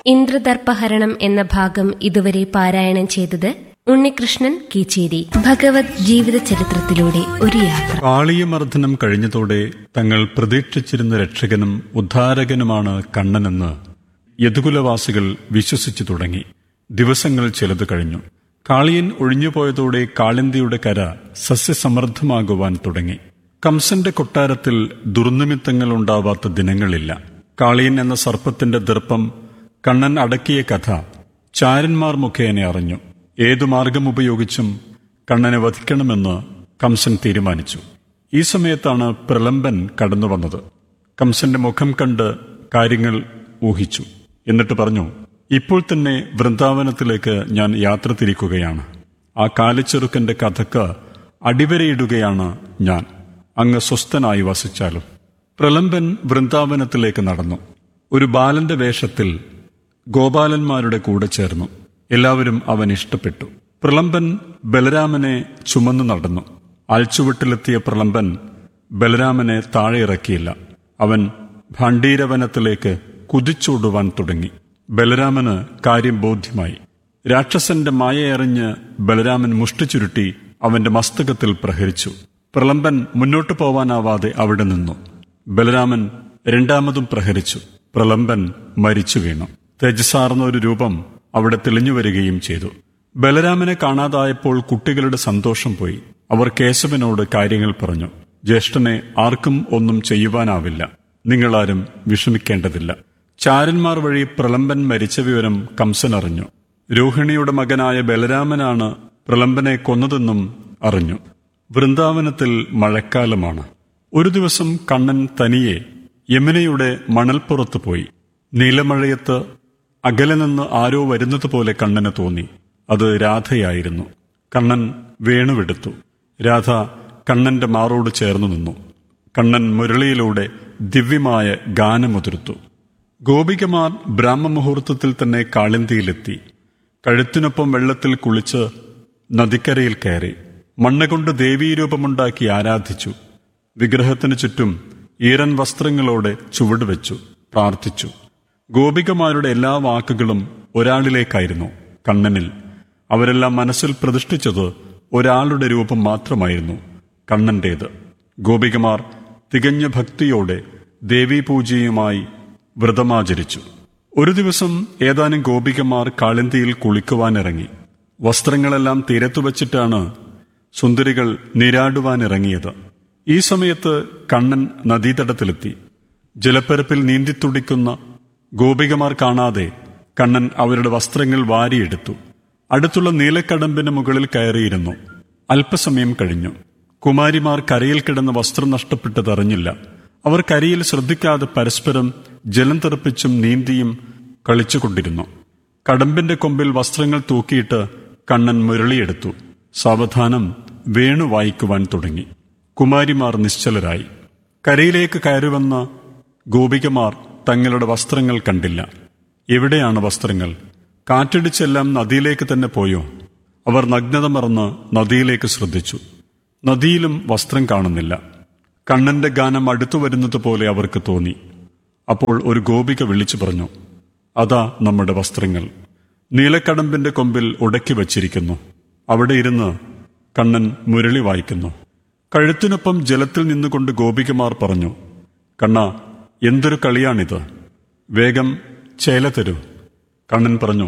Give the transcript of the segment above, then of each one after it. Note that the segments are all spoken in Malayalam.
ഇന്ദ്രദർപ്പഹരണം എന്ന ഭാഗം ഇതുവരെ പാരായണം ചെയ്തത് ഉണ്ണികൃഷ്ണൻ കീച്ചേരി ഭഗവത് ജീവിത ചരിത്രത്തിലൂടെ ഒരു യാത്ര കാളിയമർദ്ദനം കഴിഞ്ഞതോടെ തങ്ങൾ പ്രതീക്ഷിച്ചിരുന്ന രക്ഷകനും ഉദ്ധാരകനുമാണ് കണ്ണനെന്ന് യദുകുലവാസികൾ വിശ്വസിച്ചു തുടങ്ങി ദിവസങ്ങൾ ചിലത് കഴിഞ്ഞു കാളിയൻ ഒഴിഞ്ഞുപോയതോടെ കാളിന്തിയുടെ കര സസ്യസമൃദ്ധമാകുവാൻ തുടങ്ങി കംസന്റെ കൊട്ടാരത്തിൽ ദുർനിമിത്തങ്ങൾ ഉണ്ടാവാത്ത ദിനങ്ങളില്ല കാളിയൻ എന്ന സർപ്പത്തിന്റെ ദർപ്പം കണ്ണൻ അടക്കിയ കഥ ചാരന്മാർ മുഖേന അറിഞ്ഞു ഏതു മാർഗം ഉപയോഗിച്ചും കണ്ണനെ വധിക്കണമെന്ന് കംസൻ തീരുമാനിച്ചു ഈ സമയത്താണ് പ്രലംബൻ കടന്നു വന്നത് കംസന്റെ മുഖം കണ്ട് കാര്യങ്ങൾ ഊഹിച്ചു എന്നിട്ട് പറഞ്ഞു ഇപ്പോൾ തന്നെ വൃന്ദാവനത്തിലേക്ക് ഞാൻ യാത്ര തിരിക്കുകയാണ് ആ കാലിച്ചെറുക്കന്റെ കഥക്ക് അടിവരയിടുകയാണ് ഞാൻ അങ്ങ് സ്വസ്ഥനായി വസിച്ചാലും പ്രലംബൻ വൃന്ദാവനത്തിലേക്ക് നടന്നു ഒരു ബാലന്റെ വേഷത്തിൽ ഗോപാലന്മാരുടെ കൂടെ ചേർന്നു എല്ലാവരും അവൻ ഇഷ്ടപ്പെട്ടു പ്രളംബൻ ബലരാമനെ ചുമന്നു നടന്നു ആൽച്ചുവട്ടിലെത്തിയ പ്രളംബൻ ബലരാമനെ താഴെ ഇറക്കിയില്ല അവൻ ഭണ്ഡീരവനത്തിലേക്ക് കുതിച്ചോടുവാൻ തുടങ്ങി ബലരാമന് കാര്യം ബോധ്യമായി രാക്ഷസന്റെ മായയറിഞ്ഞ് ബലരാമൻ മുഷ്ടി ചുരുട്ടി അവന്റെ മസ്തകത്തിൽ പ്രഹരിച്ചു പ്രളംബൻ മുന്നോട്ടു പോവാനാവാതെ അവിടെ നിന്നു ബലരാമൻ രണ്ടാമതും പ്രഹരിച്ചു പ്രളംബൻ മരിച്ചു വീണു തേജസാർന്ന ഒരു രൂപം അവിടെ തെളിഞ്ഞു വരികയും ചെയ്തു ബലരാമനെ കാണാതായപ്പോൾ കുട്ടികളുടെ സന്തോഷം പോയി അവർ കേശവനോട് കാര്യങ്ങൾ പറഞ്ഞു ജ്യേഷ്ഠനെ ആർക്കും ഒന്നും ചെയ്യുവാനാവില്ല നിങ്ങളാരും വിഷമിക്കേണ്ടതില്ല ചാരന്മാർ വഴി പ്രളംബൻ മരിച്ച വിവരം കംസൻ അറിഞ്ഞു രോഹിണിയുടെ മകനായ ബലരാമനാണ് പ്രളംബനെ കൊന്നതെന്നും അറിഞ്ഞു വൃന്ദാവനത്തിൽ മഴക്കാലമാണ് ഒരു ദിവസം കണ്ണൻ തനിയെ യമുനയുടെ മണൽപ്പുറത്ത് പോയി നീലമഴയത്ത് അകലെ നിന്ന് ആരോ വരുന്നത് പോലെ കണ്ണന് തോന്നി അത് രാധയായിരുന്നു കണ്ണൻ വേണുവെടുത്തു രാധ കണ്ണന്റെ മാറോട് ചേർന്നു നിന്നു കണ്ണൻ മുരളിയിലൂടെ ദിവ്യമായ ഗാനമുതിർത്തു ഗോപികമാർ ബ്രാഹ്മമുഹൂർത്തത്തിൽ തന്നെ കാളിന്തിയിലെത്തി കഴുത്തിനൊപ്പം വെള്ളത്തിൽ കുളിച്ച് നദിക്കരയിൽ കയറി മണ്ണുകൊണ്ട് ദേവീരൂപമുണ്ടാക്കി ആരാധിച്ചു വിഗ്രഹത്തിനു ചുറ്റും ഈറൻ വസ്ത്രങ്ങളോടെ ചുവടുവെച്ചു പ്രാർത്ഥിച്ചു ഗോപികമാരുടെ എല്ലാ വാക്കുകളും ഒരാളിലേക്കായിരുന്നു കണ്ണനിൽ അവരെല്ലാം മനസ്സിൽ പ്രതിഷ്ഠിച്ചത് ഒരാളുടെ രൂപം മാത്രമായിരുന്നു കണ്ണന്റേത് ഗോപികമാർ തികഞ്ഞ ഭക്തിയോടെ ദേവീപൂജയുമായി വ്രതമാചരിച്ചു ഒരു ദിവസം ഏതാനും ഗോപികമാർ കാളിന്തിയിൽ കുളിക്കുവാനിറങ്ങി വസ്ത്രങ്ങളെല്ലാം തീരത്തു വച്ചിട്ടാണ് സുന്ദരികൾ നീരാടുവാനിറങ്ങിയത് ഈ സമയത്ത് കണ്ണൻ നദീതടത്തിലെത്തി ജലപ്പരപ്പിൽ നീന്തിത്തുടിക്കുന്ന ഗോപികമാർ കാണാതെ കണ്ണൻ അവരുടെ വസ്ത്രങ്ങൾ വാരിയെടുത്തു അടുത്തുള്ള നീലക്കടമ്പിന് മുകളിൽ കയറിയിരുന്നു അല്പസമയം കഴിഞ്ഞു കുമാരിമാർ കരയിൽ കിടന്ന് വസ്ത്രം നഷ്ടപ്പെട്ടതറിഞ്ഞില്ല അവർ കരയിൽ ശ്രദ്ധിക്കാതെ പരസ്പരം ജലം തെറിപ്പിച്ചും നീന്തിയും കളിച്ചുകൊണ്ടിരുന്നു കടമ്പിന്റെ കൊമ്പിൽ വസ്ത്രങ്ങൾ തൂക്കിയിട്ട് കണ്ണൻ മുരളിയെടുത്തു സാവധാനം വേണു വായിക്കുവാൻ തുടങ്ങി കുമാരിമാർ നിശ്ചലരായി കരയിലേക്ക് കയറിവന്ന ഗോപികമാർ തങ്ങളുടെ വസ്ത്രങ്ങൾ കണ്ടില്ല എവിടെയാണ് വസ്ത്രങ്ങൾ കാറ്റടിച്ചെല്ലാം നദിയിലേക്ക് തന്നെ പോയോ അവർ നഗ്നത മറന്ന് നദിയിലേക്ക് ശ്രദ്ധിച്ചു നദിയിലും വസ്ത്രം കാണുന്നില്ല കണ്ണന്റെ ഗാനം അടുത്തു വരുന്നത് പോലെ അവർക്ക് തോന്നി അപ്പോൾ ഒരു ഗോപിക വിളിച്ചു പറഞ്ഞു അതാ നമ്മുടെ വസ്ത്രങ്ങൾ നീലക്കടമ്പിന്റെ കൊമ്പിൽ ഉടക്കി വച്ചിരിക്കുന്നു അവിടെ ഇരുന്ന് കണ്ണൻ മുരളി വായിക്കുന്നു കഴുത്തിനൊപ്പം ജലത്തിൽ നിന്നുകൊണ്ട് ഗോപികമാർ പറഞ്ഞു കണ്ണ എന്തൊരു കളിയാണിത് വേഗം ചേല തരൂ കണ്ണൻ പറഞ്ഞു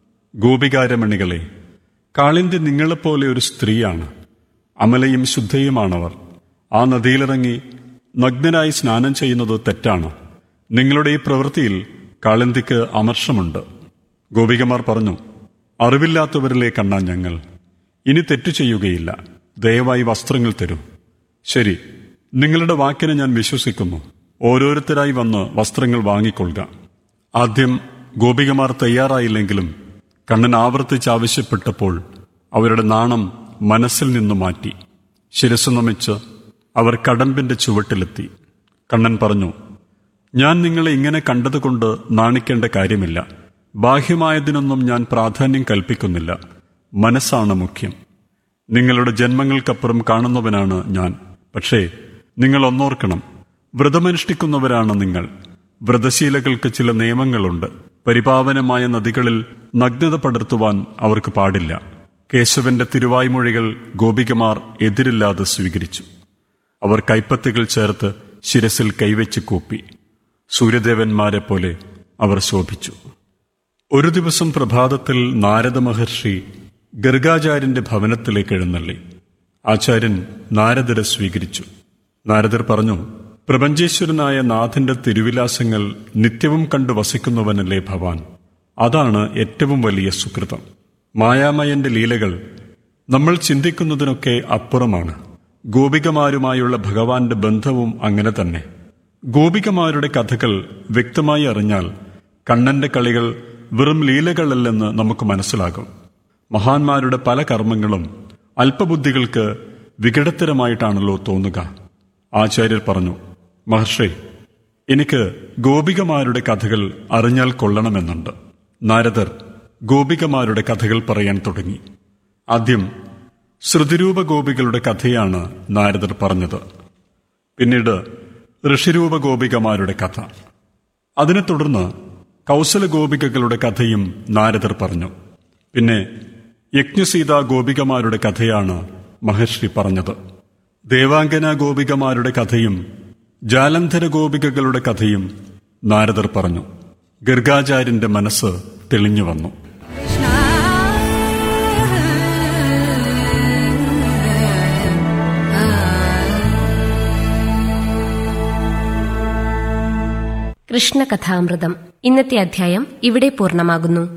ഗോപികാരമണികളെ കാളിന്തി നിങ്ങളെപ്പോലെ ഒരു സ്ത്രീയാണ് അമലയും ശുദ്ധയുമാണവർ ആ നദിയിലിറങ്ങി നഗ്നനായി സ്നാനം ചെയ്യുന്നത് തെറ്റാണ് നിങ്ങളുടെ ഈ പ്രവൃത്തിയിൽ കാളിന്തിക്ക് അമർഷമുണ്ട് ഗോപികമാർ പറഞ്ഞു അറിവില്ലാത്തവരിലെ കണ്ണാ ഞങ്ങൾ ഇനി തെറ്റു ചെയ്യുകയില്ല ദയവായി വസ്ത്രങ്ങൾ തരൂ ശരി നിങ്ങളുടെ വാക്കിനെ ഞാൻ വിശ്വസിക്കുന്നു ഓരോരുത്തരായി വന്ന് വസ്ത്രങ്ങൾ വാങ്ങിക്കൊള്ളുക ആദ്യം ഗോപികമാർ തയ്യാറായില്ലെങ്കിലും കണ്ണൻ ആവർത്തിച്ചാവശ്യപ്പെട്ടപ്പോൾ അവരുടെ നാണം മനസ്സിൽ നിന്നു മാറ്റി ശിരസ് നമിച്ച് അവർ കടമ്പിന്റെ ചുവട്ടിലെത്തി കണ്ണൻ പറഞ്ഞു ഞാൻ നിങ്ങളെ ഇങ്ങനെ കണ്ടതുകൊണ്ട് നാണിക്കേണ്ട കാര്യമില്ല ബാഹ്യമായതിനൊന്നും ഞാൻ പ്രാധാന്യം കൽപ്പിക്കുന്നില്ല മനസ്സാണ് മുഖ്യം നിങ്ങളുടെ ജന്മങ്ങൾക്കപ്പുറം കാണുന്നവനാണ് ഞാൻ പക്ഷേ നിങ്ങൾ ഒന്നോർക്കണം വ്രതമനുഷ്ഠിക്കുന്നവരാണ് നിങ്ങൾ വ്രതശീലകൾക്ക് ചില നിയമങ്ങളുണ്ട് പരിപാവനമായ നദികളിൽ നഗ്നത പടർത്തുവാൻ അവർക്ക് പാടില്ല കേശവന്റെ തിരുവായ്മൊഴികൾ ഗോപികമാർ എതിരില്ലാതെ സ്വീകരിച്ചു അവർ കൈപ്പത്തുകൾ ചേർത്ത് ശിരസിൽ കൈവച്ച് കൂപ്പി സൂര്യദേവന്മാരെ പോലെ അവർ ശോഭിച്ചു ഒരു ദിവസം പ്രഭാതത്തിൽ നാരദ മഹർഷി ഗർഗാചാര്യന്റെ ഭവനത്തിലേക്ക് എഴുന്നള്ളി ആചാര്യൻ നാരദരെ സ്വീകരിച്ചു നാരദർ പറഞ്ഞു പ്രപഞ്ചേശ്വരനായ നാഥന്റെ തിരുവിലാസങ്ങൾ നിത്യവും കണ്ടു വസിക്കുന്നവനല്ലേ ഭവാൻ അതാണ് ഏറ്റവും വലിയ സുഹൃതം മായാമയന്റെ ലീലകൾ നമ്മൾ ചിന്തിക്കുന്നതിനൊക്കെ അപ്പുറമാണ് ഗോപികമാരുമായുള്ള ഭഗവാന്റെ ബന്ധവും അങ്ങനെ തന്നെ ഗോപികമാരുടെ കഥകൾ വ്യക്തമായി അറിഞ്ഞാൽ കണ്ണന്റെ കളികൾ വെറും ലീലകളല്ലെന്ന് നമുക്ക് മനസ്സിലാകും മഹാന്മാരുടെ പല കർമ്മങ്ങളും അല്പബുദ്ധികൾക്ക് വികടത്തരമായിട്ടാണല്ലോ തോന്നുക ആചാര്യർ പറഞ്ഞു മഹർഷി എനിക്ക് ഗോപികമാരുടെ കഥകൾ അറിഞ്ഞാൽ കൊള്ളണമെന്നുണ്ട് നാരദർ ഗോപികമാരുടെ കഥകൾ പറയാൻ തുടങ്ങി ആദ്യം ശ്രുതിരൂപ ഗോപികളുടെ കഥയാണ് നാരദർ പറഞ്ഞത് പിന്നീട് ഋഷിരൂപ ഗോപികമാരുടെ കഥ അതിനെ തുടർന്ന് കൗശല ഗോപികകളുടെ കഥയും നാരദർ പറഞ്ഞു പിന്നെ യജ്ഞസീത ഗോപികമാരുടെ കഥയാണ് മഹർഷി പറഞ്ഞത് ദേവാംഗന ഗോപികമാരുടെ കഥയും ജാലന്ധര ഗോപികകളുടെ കഥയും നാരദർ പറഞ്ഞു ഗർഗാചാര്യന്റെ മനസ്സ് തെളിഞ്ഞു വന്നു കൃഷ്ണകഥാമൃതം ഇന്നത്തെ അധ്യായം ഇവിടെ പൂർണ്ണമാകുന്നു